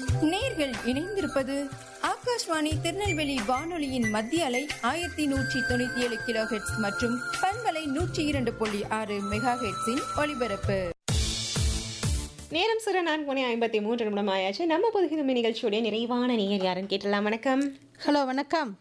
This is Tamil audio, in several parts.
நேர்கள் இணைந்திருப்பது ஆகாஷ்வாணி திருநெல்வேலி வானொலியின் மத்திய அலை ஆயிரத்தி நூற்றி தொண்ணூத்தி ஏழு கிலோ ஹெட்ஸ் மற்றும் பண்பலை நூற்றி இரண்டு புள்ளி ஆறு மெகா ஹெட்ஸின் ஒலிபரப்பு நேரம் சிற நான்கு மணி ஐம்பத்தி மூன்று நிமிடம் ஆயாச்சு நம்ம புதுகிதுமை நிகழ்ச்சியுடைய நிறைவான நேயர் யாருன்னு கேட்டலாம் வணக்கம் ஹலோ வணக்கம்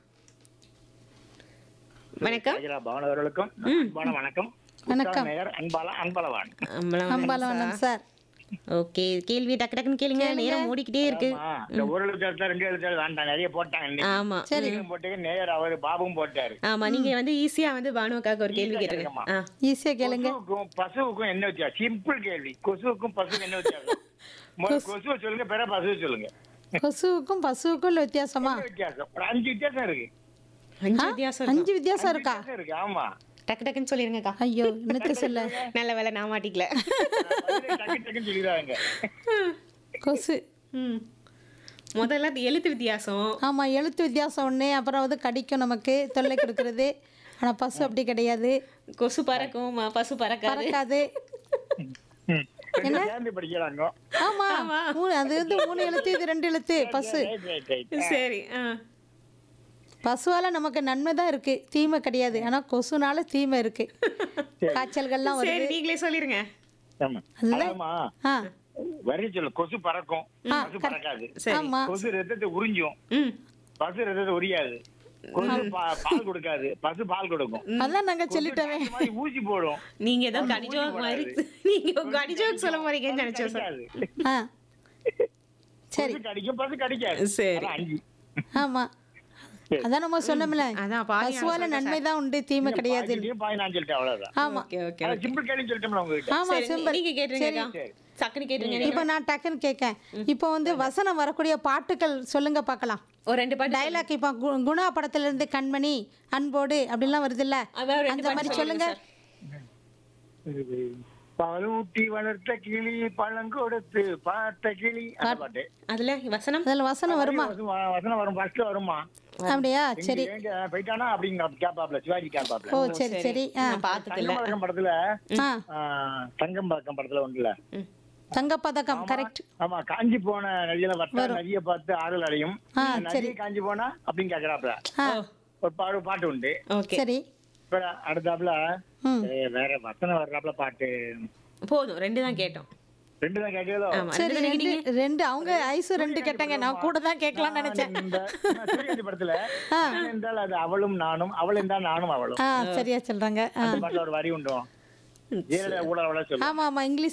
வணக்கம் ராஜரா பவன் அவர்களுக்கும் அன்பான வணக்கம் வணக்கம். மேயர் அன்பால அன்பளவான் அம்பாலவனம் சார் ஓகே கேள்வி டக்கு டக்குன்னு கேளுங்க நேரம் ஓடிக்கிட்டே இருக்கு ஆமா, இந்த ஒரு எழுத்தாளர் ரெண்டு எழுத்தாளர் வேண்டாம் நிறைய போட்டாங்க இன்னைக்கு. ஆமா நீங்களும் போட்டீங்க நேயர் அவர் பாபும் போட்டாரு ஆமா நீங்க வந்து ஈஸியா வந்து பானுவுக்காக ஒரு கேள்வி கேட்டுருங்க ஆ ஈஸியா கேளுங்க கொசுவுக்கும் பசுவுக்கும் என்ன வித்தியாசம் சிம்பிள் கேள்வி கொசுவுக்கும் பசுவுக்கும் என்ன வித்தியாசம் முதல்ல கொசுவை சொல்லுங்க பிற பசுவை சொல்லுங்க கொசுவுக்கும் பசுவுக்கும் உள்ள வித்தியாசமா என்ன வித்தியாசம் ஒரு அஞ்சு வித்தியாசம் இருக்கு அஞ்சு வித்தியாசம் இருக்கும். அஞ்சு வித்தியாசம் இருக்கா வித்தியாசம் இருக்கு ஆமா டக்கு டக்குன்னு சொல்லிருங்கக்கா ஐயோ என்னத்த சொல்ல நல்ல வேலை நான் மாட்டிக்கல பதிலே டக்கு டக்குன்னு சொல்லிடுறாங்க கொசு ம் முதல்ல அது எழுத்து வித்தியாசம் ஆமா எழுத்து வித்தியாசம் ஒண்ணு அப்புறம் வந்து கடிக்கும் நமக்கு தொல்லை கொடுக்கறது ஆனா பசு அப்படி கிடையாது கொசு பறக்கும் ம- பசு பறக்காது பறக்காது ம். ரெண்டு சேர்ந்து படிக்கிறாங்க ஆமா மூணு அது வந்து மூணு எழுத்து இது ரெண்டு எழுத்து பசு ரைட், ரைட், ரைட். சரி ஆ பசுவால நமக்கு நன்மை தான் இருக்கு தீமை கிடையாது ஆனா கொசுனால தீமை இருக்கு காய்ச்சல்கள்லாம் சரி வருது நீங்களே சொல்லிருங்க ஆமா. ஆமா ஆ வரி சொல்லு கொசு பறக்கும் பசு பறக்காது சரி ஆமா கொசு ரத்தத்தை உறிஞ்சும் ம் பசு ரத்தத்தை உரியாது கொசு பா- பால் கொடுக்காது பசு பால் கொடுக்கும் அதான் நாங்க சொல்லிட்டோமே இந்த மாதிரி ஊசி போடும் நீங்க ஏதோ கடிஜோக் மாதிரி நீங்க கடிஜோக் சொல்ல போறீங்கன்னு நினைச்சேன் சார் கடிக்காது. ஆ சரி கொசு கடிக்கும் பசு கடிக்காது சரி. அதான் அஞ்சு ஆமா அதான் நம்ம சொன்னோம்ல அதான் பாதி பசுவால நன்மை தான் உண்டு தீமை கிடையாது பாதியிலையும் பாதி நான் சொல்லிட்டேன் அவ்வளவுதான் ஆமா ஓகே ஓகே அது சிம்பிள் கேள்வி சொல்லிட்டோம்ல உங்ககிட்ட ஆமா சரி, சிம்பிள் நீங்க கேட்டுருங்க சக்கனி கேட்டுருங்க இப்போ நான் டக்குன்னு கேட்கேன் இப்போ வந்து வசனம் வரக்கூடிய பாட்டுகள் சொல்லுங்க பார்க்கலாம் ஒரு ரெண்டு பாட்டு டைலாக் இப்போ கு- குணா படத்துல இருந்து கண்மணி அன்போடு அப்படிலாம் வருதுல்ல அதான் ரெண்டு அந்த பாட்டு மாதிரி சொல்லுங்க சொல்லுங்க பாலூட்டி வளர்த்த கிளி பழம் கொடுத்து பார்த்த கிளி அந்த பாட்டு அதுல வசனம் அதில் வசனம் வருமா வசனம் வ- வசனம் வரும் ஃபர்ஸ்ட் வருமா அப்படியா சரி எங்க போயிட்டானா அப்படிங்க கேப்பாப்ல சிவாஜி கேப்பாப்ல ஓ சரி சரி ஆ நான் பார்த்ததில்ல தங்கம்பழக்கம் படத்துல ஆ ஆ, தங்கம்பழக்கம் படத்துல ஒன்றுல தங்கப்பதக்கம் கரெக்ட் ஆமா காஞ்சி போன நதியில வட்ட நதிய பார்த்து ஆறுதல் அடையும் ஆ, நதி காஞ்சி போனா அப்படின்னு கேக்குறாப்ல ஆ ஒரு பாடு பாட்டு உண்டு ஓகே சரி இப்ப அடுத்தாப்புல ம் ஏ, வேற வசனம் வர்றாப்புல பாட்டு போதும் ரெண்டு தான் கேட்டோம் ரெண்டு தான் கேட்டீங்களோ ஆமா சரி ரெண்டு தானே ரெண்டு ரெண்டு அவங்க ஐஸு ரெண்டு கேட்டாங்க நான் கூட தான் கேட்கலாம்னு நினைச்சேன் இந்த சூரியகாந்தி படத்துல நான் என்றால் அது அவளும் நானும் அவள் என்றால் நானும் அவளும் ஆ சரியா சொல்றாங்க ஆ அந்த பாட்டுல ஒரு வரி உண்டும் ஜெயலலிதா ஊழல் சொல்லுவோம் ஆமா ஆமா இங்கிலீஷ்